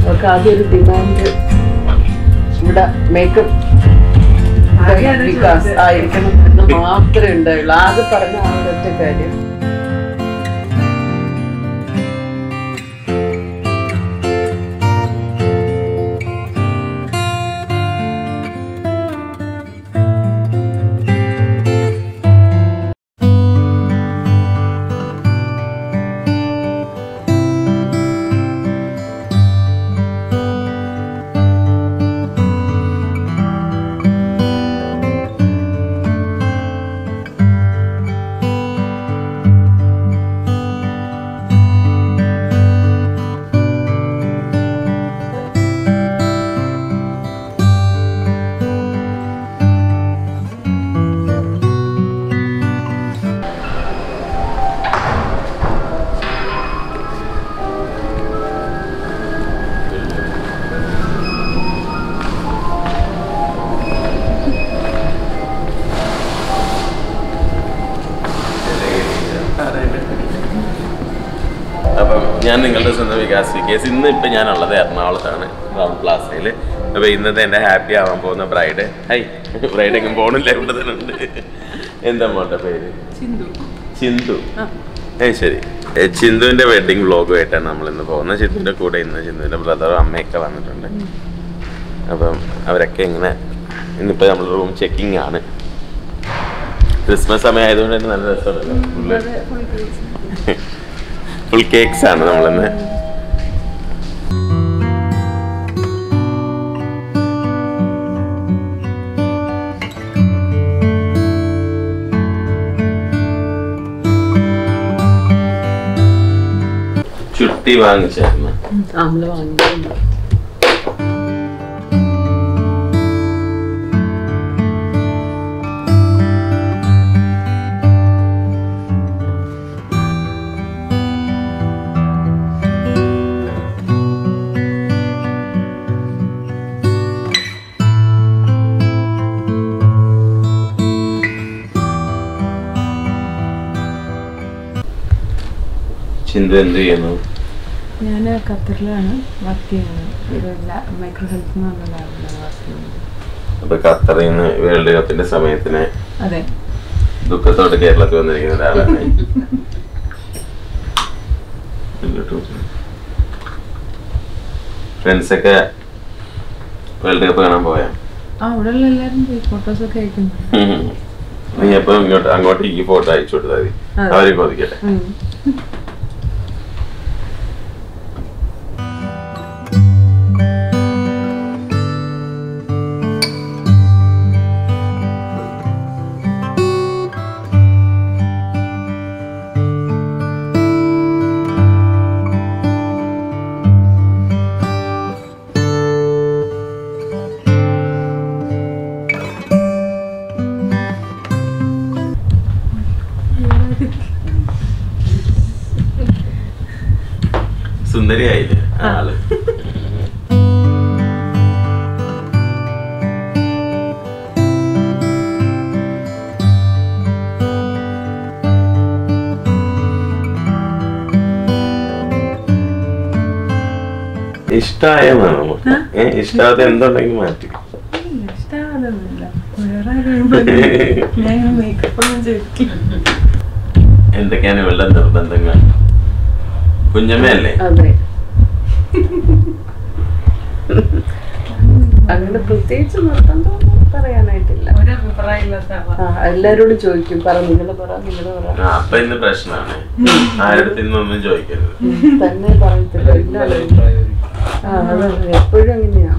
അവർക്ക് ആദ്യം ഒരു ഡിമാൻഡ് ഇവിടെ മേക്കപ്പ് വികാസ് ആയിരിക്കണം എന്ന് മാത്രമേ ഉണ്ടായുള്ളൂ ആകെ പറഞ്ഞ ആ ഒരൊറ്റ കാര്യം അപ്പം ഞാൻ നിങ്ങളുടെ സ്വന്തം വികാസ് വികാസ് ഇന്ന് ഇപ്പം ഞാനുള്ളത് എറണാകുളത്താണ് റൗണ്ട് പ്ലാസയിൽ അപ്പോൾ ഇന്നത്തെ എൻ്റെ ഹാപ്പി ആവാൻ പോകുന്ന ബ്രൈഡ് ഹൈ ബ്രൈഡ് എങ്ങും പോകണില്ല ഇവിടെ തന്നെ ഉണ്ട് എന്താ മോളുടെ പേര് ചിന്തു ഏ ശരി ഏ, ചിന്തുവിൻ്റെ വെഡിങ് വ്ളോഗുമായിട്ടാണ് നമ്മൾ ഇന്ന് പോകുന്നത് ചിന്തുവിൻ്റെ കൂടെ ഇന്ന് ചിന്തുവിൻ്റെ ബ്രദറും അമ്മയൊക്കെ വന്നിട്ടുണ്ട് അപ്പം അവരൊക്കെ ഇങ്ങനെ ഇന്നിപ്പോൾ നമ്മൾ റൂം ചെക്കിംഗ് ആണ് ക്രിസ്മസ് സമയം ആയതുകൊണ്ട് തന്നെ നല്ല രസമുണ്ടല്ലോ ഫുള്ള് ഫുൾ കേക്ക്സ് ആണ് നമ്മളിന്ന് ചുട്ടി വാങ്ങിച്ചായിരുന്നു ആമ്ല വാങ്ങിയിട്ടുണ്ട് ചിന്തു എന്ത് ചെയ്യുന്നു ഞാൻ ഖത്തറിലാണ് വർക്ക് ചെയ്യുന്നത് ഒരു മൈക്രോ ഹെൽത്ത് എന്ന് പറഞ്ഞ ലാബിലാണ് വർക്ക് ചെയ്യുന്നത് അപ്പൊ ഖത്തറിൽ നിന്ന് വേൾഡ് കപ്പിന്റെ സമയത്തിന് അതെ ദുഃഖത്തോടെ കേരളത്തിൽ വന്നിരിക്കുന്ന ഒരാളാണ് ഫ്രണ്ട്സൊക്കെ വേൾഡ് കപ്പ് കാണാൻ പോയാ ആ അവിടെ ഉള്ള എല്ലാവരും പോയി ഫോട്ടോസൊക്കെ അയക്കുന്നു നീ എപ്പോ ഇങ്ങോട്ട് അങ്ങോട്ട് ഈ ഫോട്ടോ അയച്ചു കൊടുത്താൽ മതി അതെ. അവരെ കൊതിക്കട്ടെ ഉം. സുന്ദരിയായില്ലേ ആ. ആള് ഇഷ്ടായ നമുക്ക് ഏ ഇഷ്ടാവാത്ത എന്തുണ്ടെങ്കിൽ മാറ്റി ഇല്ല, ഇഷ്ടമാവാതൊന്നുമില്ല വേറെ ആരെയും ഞാൻ ഇങ്ങനെ മേക്കപ്പ് ഒന്നും ചെയ്തിട്ടില്ല എന്തൊക്കെയാണ് ഇവളുടെ നിർബന്ധങ്ങൾ കുഞ്ഞമ്മയല്ലേ അതെ അങ്ങനെ പ്രത്യേകിച്ച് നിർബന്ധമൊന്നും പറയാനായിട്ടില്ല ഒരു അഭിപ്രായം ഇല്ലാത്ത ആളാ. ആ എല്ലാരോടും ചോദിക്കും പറ നിങ്ങള് പറ നിങ്ങള് പറ ആ, അപ്പൊ ഇന്ന് പ്രശ്നമാണ് ആരുടെ ഒന്നും ചോദിക്കരുത് തന്നെ പറയത്തില്ല എല്ലാവരും ആ അതെ എപ്പോഴും അങ്ങനെയാ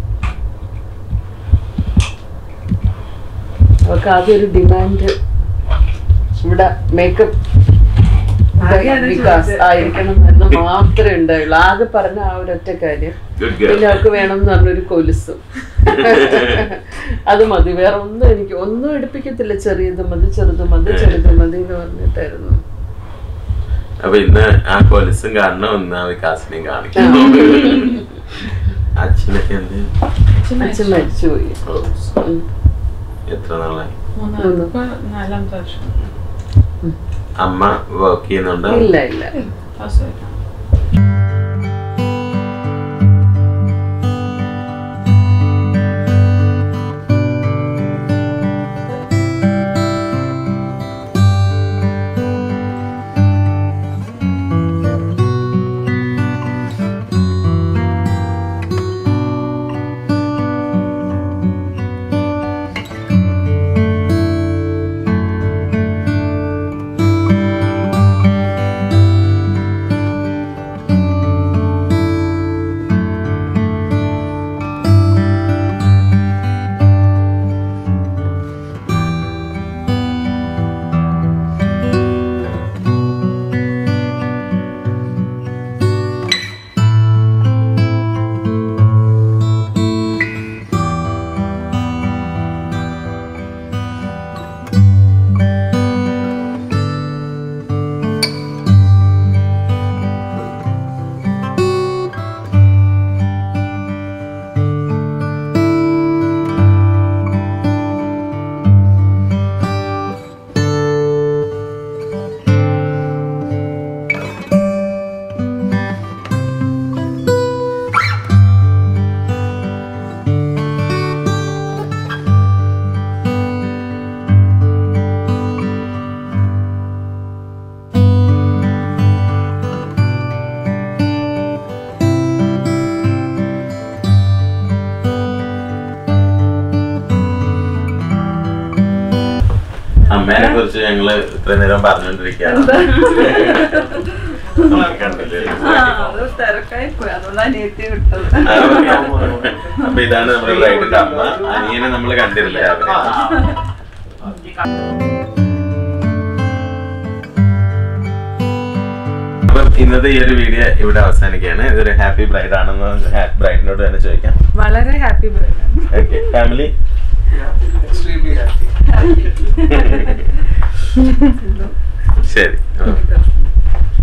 അവർക്ക് ആദ്യം ഒരു ഡിമാൻഡ് ഇവിടെ മേക്കപ്പ് ആകെയാണ് വികാസ് ചോദിച്ചത്. ആയിരിക്കണം എന്ന് മാത്രമേ ഉണ്ടായുള്ളൂ ആകെ പറഞ്ഞ ആ ഒരൊറ്റ കാര്യം Good പിന്നെ girl. അവർക്ക് വേണം എന്ന് പറഞ്ഞൊരു കൊലുസും അത് മതി വേറെ ഒന്നും എനിക്ക് ഒന്നും എടുപ്പിക്കത്തില്ല ചെറിയത് മതി ചെറുത് മതി ചെറുത് മതി എന്ന് പറഞ്ഞിട്ടായിരുന്നു അപ്പൊ ഇന്ന് ആ കൊലുസും കാണണം ഒന്ന് ആ വികാസിനെയും കാണിക്കണം അച്ഛനൊക്കെ എന്ത് അച്ഛൻ മരിച്ചുപോയി ഓ, ഉം. എത്ര നാളായി മൂന്നാമത്തെ ഇപ്പൊ നാലാമത്തെ വർഷം അമ്മ വർക്ക് ചെയ്യുന്നുണ്ടോ ഇല്ല ഇല്ല ഹൗസ് വൈഫ് കുറിച്ച് ഞങ്ങള് ഇത്ര നേരം പറഞ്ഞോണ്ടിരിക്കുകയാണ് കണ്ടില്ലേ? തിരക്കായി പോയി അതുകൊണ്ട് അനിയത്തി വിട്ടത് ആ, okay. അപ്പൊ ഇതാണ് നമ്മുടെ ബ്രൈഡിന്റെ അമ്മ അനിയനെ നമ്മൾ കണ്ടിരുന്നില്ല രാവിലെ അപ്പം ഇന്നത്തെ ഈ ഒരു വീഡിയോ ഇവിടെ അവസാനിക്കുകയാണ് ഇതൊരു ഹാപ്പി ബ്രൈഡ് ആണെന്ന് ബ്രൈഡിനോട് തന്നെ ചോദിക്കാം വളരെ ഹാപ്പി ബ്രൈഡാണ് ഓക്കെ ഫാമിലി extremely happy. ശരി